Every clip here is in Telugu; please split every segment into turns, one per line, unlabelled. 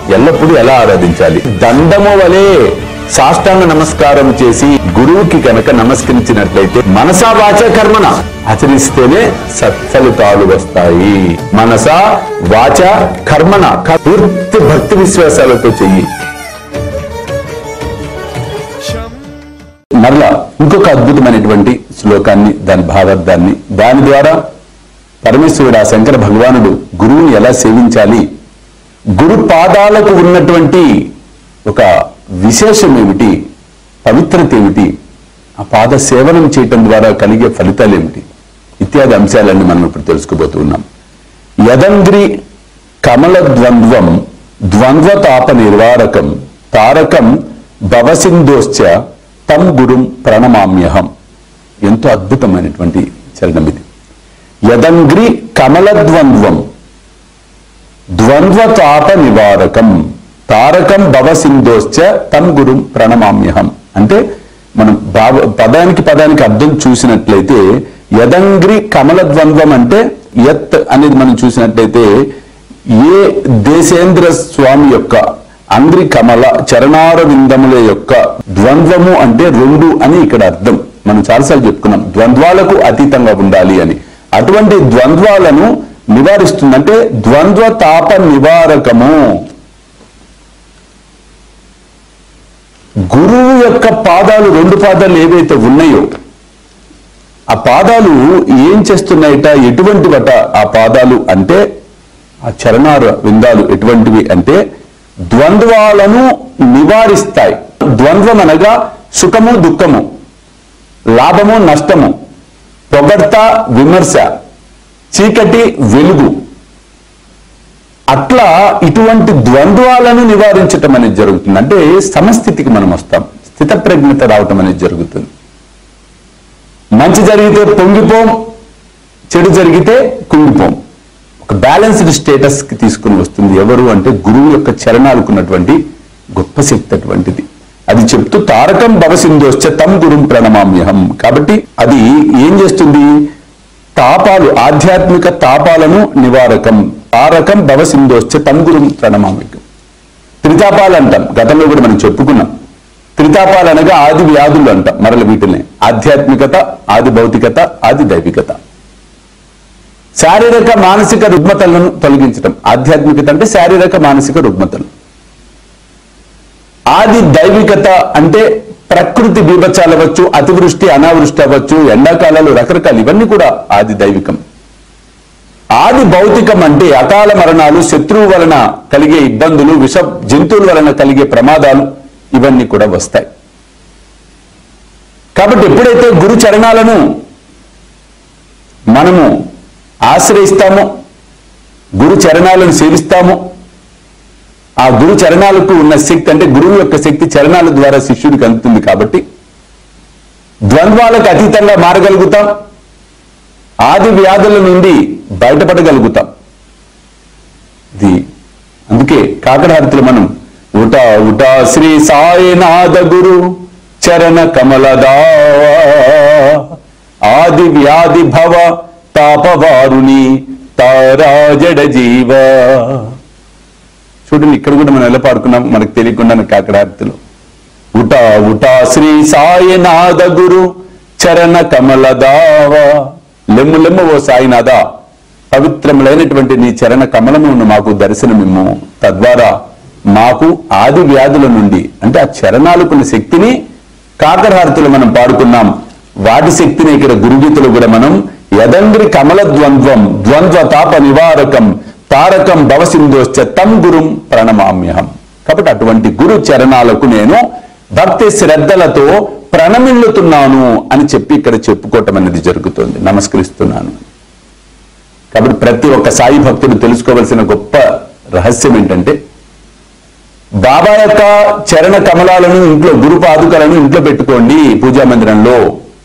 ఎల్లప్పుడూ ఎలా ఆరాధించాలి దండము వలె సాష్టాంగ నమస్కారం చేసి గురువుకి కనుక నమస్కరించినట్లయితే మనసా వాచ కర్మన ఆచరిస్తేనే సత్ఫలితాలు వస్తాయి మనస వాచ కర్మన క- పూర్తి భక్తి విశ్వాసాలతో చెయ్యి మరలా ఇంకొక అద్భుతమైనటువంటి శ్లోకాన్ని దాని భావార్థాన్ని దాని ద్వారా పరమేశ్వరుడు ఆ శంకర భగవానుడు గురువుని ఎలా సేవించాలి గురు పాదాలకు ఉన్నటువంటి ఒక విశేషం ఏమిటి పవిత్రత ఏమిటి ఆ పాద సేవనం చేయటం ద్వారా కలిగే ఫలితాలు ఏమిటి ఇత్యాది అంశాలన్నీ మనం ఇప్పుడు తెలుసుకోబోతూ ఉన్నాం యదంగ్రి కమల ద్వంద్వం ద్వంద్వతాప నిర్వారకం తారకం భవసింధోశ్చ తం గురుం ప్రణమామ్యహం ఎంతో అద్భుతమైనటువంటి చరణం ఇది యదంగ్రి కమల ద్వంద్వం ద్వంద్వతాప నివారకం తారకం భవసింధోశ్చ తం గురుం ప్రణమామ్యహం అంటే మనం భావ పదానికి పదానికి అర్థం చూసినట్లయితే యదంగ్రి కమల ద్వంద్వం అంటే యత్ అనేది మనం చూసినట్లయితే ఏ దేశేంద్ర స్వామి యొక్క అంగ్రి కమల చరణార విందముల యొక్క ద్వంద్వము అంటే రెండు అని ఇక్కడ అర్థం మనం చాలాసార్లు చెప్పుకున్నాం ద్వంద్వాలకు అతీతంగా ఉండాలి అని అటువంటి ద్వంద్వాలను నివారిస్తుంది అంటే ద్వంద్వ తాప నివారకము గురువు యొక్క పాదాలు రెండు పాదాలు ఏవైతే ఉన్నాయో ఆ పాదాలు ఏం చేస్తున్నాయట ఎటువంటివట ఆ పాదాలు అంటే ఆ చరణార విందాలు ఎటువంటివి అంటే ద్వంద్వాలను నివారిస్తాయి ద్వంద్వం అనగా సుఖము దుఃఖము లాభము నష్టము పొగడ్త విమర్శ చీకటి వెలుగు అట్లా ఇటువంటి ద్వంద్వాలను నివారించటం అనేది జరుగుతుంది అంటే సమస్థితికి మనం వస్తాం స్థితప్రజ్ఞత రావటం అనేది జరుగుతుంది మంచి జరిగితే పొంగిపోం చెడు జరిగితే కుంగిపోం ఒక బ్యాలెన్స్డ్ స్టేటస్ కి తీసుకుని వస్తుంది ఎవరు అంటే గురువు యొక్క చరణాలకు ఉన్నటువంటి గొప్ప శక్తి అటువంటిది అది చెప్తూ తారకం భవసింధోశ్చ తం గురుం ప్రణమామ్యహం కాబట్టి అది ఏం చేస్తుంది తాపాలు ఆధ్యాత్మిక తాపాలను నివారకం తారకం భవసింధోశ్చ తం గురుం ప్రణమామ్యకం త్రితాపాలు అంటాం గతంలో కూడా మనం చెప్పుకున్నాం త్రితాపాలు అనగా ఆది వ్యాధులు అంటాం మరల వీటిని ఆధ్యాత్మికత ఆది భౌతికత ఆది దైవికత శారీరక మానసిక రుగ్మతలను తొలగించటం ఆధ్యాత్మికత అంటే శారీరక మానసిక రుగ్మతలు ఆది దైవికత అంటే ప్రకృతి బీభత్సాలు అవ్వచ్చు అతివృష్టి అనావృష్టి అవ్వచ్చు ఎండాకాలాలు రకరకాలు ఇవన్నీ కూడా ఆది దైవికం ఆది భౌతికం అంటే అకాల మరణాలు శత్రువు వలన కలిగే ఇబ్బందులు విష జంతువుల వలన కలిగే ప్రమాదాలు ఇవన్నీ కూడా వస్తాయి కాబట్టి ఎప్పుడైతే గురు చరణాలను మనము ఆశ్రయిస్తామో గురు చరణాలను సేవిస్తామో ఆ గురు చరణాలకు ఉన్న శక్తి అంటే గురువు యొక్క శక్తి చరణాల ద్వారా శిష్యుడికి అందుతుంది కాబట్టి ద్వంద్వాలకు అతీతంగా మారగలుగుతాం ఆది వ్యాధుల నుండి బయటపడగలుగుతాం ఇది అందుకే కాకడార్తులు మనం ఉటా ఉటా శ్రీ సాయినాథ గురు చరణ కమలదా ఆది వ్యాధి భవ తాపవారుని తారాజడ జీవ చూడండి ఇక్కడ కూడా మనం ఎలా పాడుకున్నాం మనకు తెలియకుండా కాకడార్తులు ఉటా ఉటా శ్రీ సాయినాథ గురు చరణ కమలదావ లెమ్ము లెమ్ము ఓ సాయినాథ పవిత్రములైనటువంటి నీ చరణ కమలమును మాకు దర్శనమిమ్ము తద్వారా మాకు ఆది వ్యాధుల నుండి అంటే ఆ చరణాలకున్న శక్తిని కాకరహారతులు మనం పాడుకున్నాం వాటి శక్తిని ఇక్కడ గురుగీతలు కూడా మనం యదంగ్రి కమల ద్వంద్వం ద్వంద్వ తాప నివారకం తారకం భవసింధోశ్చ తం గురుం ప్రణమామ్యహం కాబట్టి అటువంటి గురు చరణాలకు నేను భక్తి శ్రద్ధలతో ప్రణమిల్లుతున్నాను అని చెప్పి ఇక్కడ చెప్పుకోవటం అనేది జరుగుతుంది నమస్కరిస్తున్నాను కాబట్టి ప్రతి ఒక్క సాయి భక్తుడు తెలుసుకోవలసిన గొప్ప రహస్యం ఏంటంటే బాబా యొక్క చరణ కమలాలను ఇంట్లో గురు పాదుకలను ఇంట్లో పెట్టుకోండి పూజా మందిరంలో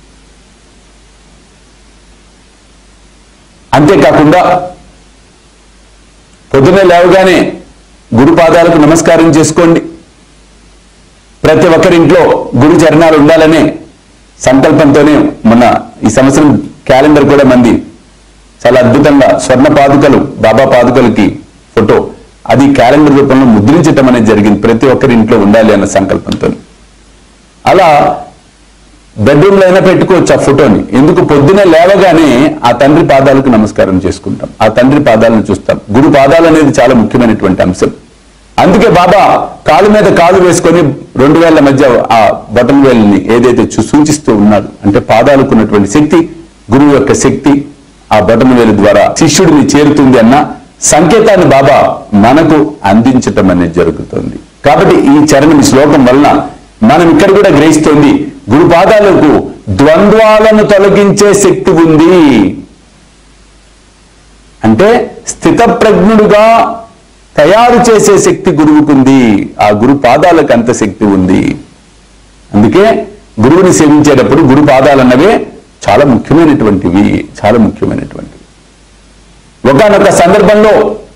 అంతేకాకుండా పొద్దునే లేవగానే గురు పాదాలకు నమస్కారం చేసుకోండి ప్రతి ఒక్కరింట్లో గురు చరణాలు ఉండాలనే సంకల్పంతోనే మొన్న ఈ సంవత్సరం క్యాలెండర్ కూడా మంది చాలా అద్భుతంగా స్వర్ణ పాదుకలు బాబా పాదుకలకి ఫోటో అది క్యాలెండర్ రూపంలో ముద్రించటం అనేది జరిగింది ప్రతి ఒక్కరి ఇంట్లో ఉండాలి అన్న సంకల్పంతో అలా బెడ్రూమ్ లో అయినా పెట్టుకోవచ్చు ఆ ఫోటోని ఎందుకు పొద్దునే లేవగానే ఆ తండ్రి పాదాలకు నమస్కారం చేసుకుంటాం ఆ తండ్రి పాదాలను చూస్తాం గురు పాదాలు అనేది చాలా ముఖ్యమైనటువంటి అంశం అందుకే బాబా కాలు మీద కాలు వేసుకొని రెండు వేల మధ్య ఆ బటన్ వేలని ఏదైతే చూ- సూచిస్తూ ఉన్నాడు అంటే పాదాలకు ఉన్నటువంటి శక్తి గురువు యొక్క శక్తి ఆ బటన్ వేలు ద్వారా శిష్యుడిని చేరుతుంది అన్న సంకేతాన్ని బాబా మనకు అందించటం అనేది జరుగుతుంది కాబట్టి ఈ చరణం ఈ శ్లోకం వలన మనం ఇక్కడ కూడా గ్రహిస్తోంది గురు పాదాలకు ద్వంద్వాలను తొలగించే శక్తి ఉంది అంటే స్థితప్రజ్ఞుడుగా తయారు చేసే శక్తి గురువుకుంది ఆ గురు పాదాలకు అంత శక్తి ఉంది అందుకే గురువుని సేవించేటప్పుడు గురు పాదాలు అన్నవే చాలా ముఖ్యమైనటువంటివి చాలా ముఖ్యమైనటువంటివి ఒకనొక సందర్భంలో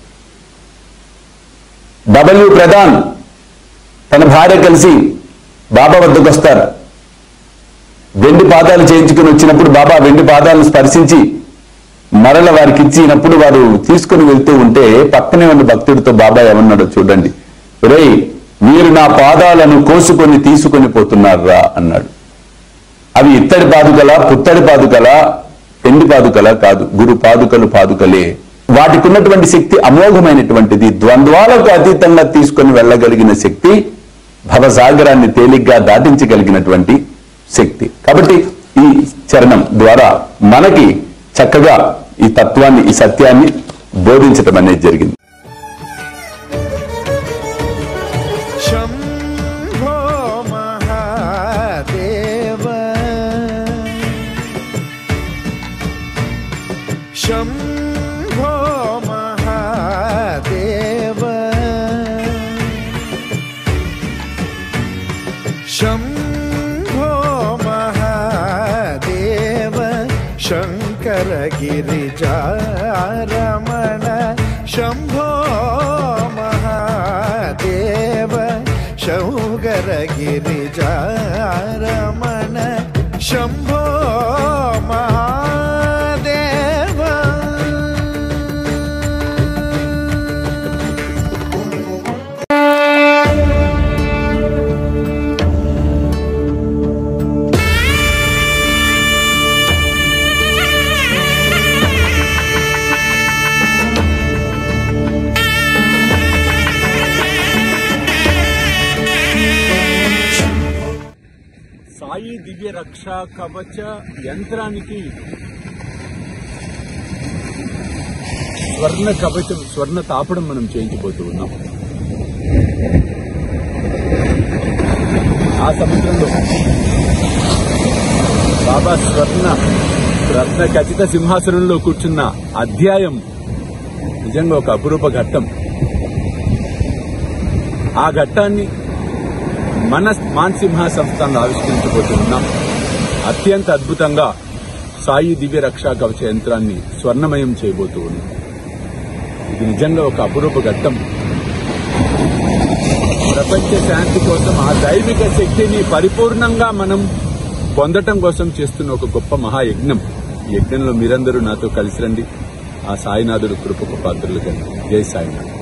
డబ్ల్యూ ప్రధాన్ తన భార్య కలిసి బాబా వద్దకు వస్తారు వెండి పాదాలు చేయించుకుని వచ్చినప్పుడు బాబా వెండి పాదాలను స్పర్శించి మరల వారికి ఇచ్చినప్పుడు వారు తీసుకుని వెళ్తూ ఉంటే పక్కనే ఉన్న భక్తుడితో బాబా ఏమన్నాడో చూడండి రేయ్ మీరు నా పాదాలను కోసుకొని తీసుకొని పోతున్నారా అన్నాడు అవి ఇత్తడి పాదుకల పుత్తడి పాదుకల పెండి పాదుకల కాదు గురు పాదుకలు పాదుకలే వాటికి ఉన్నటువంటి శక్తి అమోఘమైనటువంటిది ద్వంద్వాలకు అతీతంగా తీసుకొని వెళ్ళగలిగిన శక్తి భవసాగరాన్ని తేలిగ్గా దాటించగలిగినటువంటి శక్తి కాబట్టి ఈ చరణం ద్వారా మనకి చక్కగా ఈ తత్వాన్ని ఈ సత్యాన్ని బోధించటం అనేది జరిగింది
शम्भो महादेव शम्भो महादेव शम्भो महादेव शङ्कर गिरिजारमण शम्भो महादेव शौगर गिरिजारमण शम्भो महादेव
సాయి దివ్య రక్ష కవచ యంత్రానికి స్వర్ణ కవచం స్వర్ణ తాపడం మనం చేయించబోతూ ఉన్నాం ఆ సముద్రంలో బాబా స్వర్ణ రత్న ఖచ్చిత సింహాసనంలో కూర్చున్న అధ్యాయం నిజంగా ఒక అపురూప ఘట్టం ఆ ఘట్టాన్ని మన మాన్సింహ సంస్థను ఆవిష్కరించబోతున్నాం అత్యంత అద్భుతంగా సాయి దివ్య రక్షా కవచ యంత్రాన్ని స్వర్ణమయం చేయబోతూ ఉన్నాం ఇది నిజంగా ఒక అపురూప ఘట్టం ప్రపంచ శాంతి కోసం ఆ దైవిక శక్తిని పరిపూర్ణంగా మనం పొందటం కోసం చేస్తున్న ఒక గొప్ప మహాయజ్ఞం ఈ యజ్ఞంలో మీరందరూ నాతో కలిసి రండి ఆ సాయినాథుడు కృపకు పాత్రలు కండి జై సాయినాథ్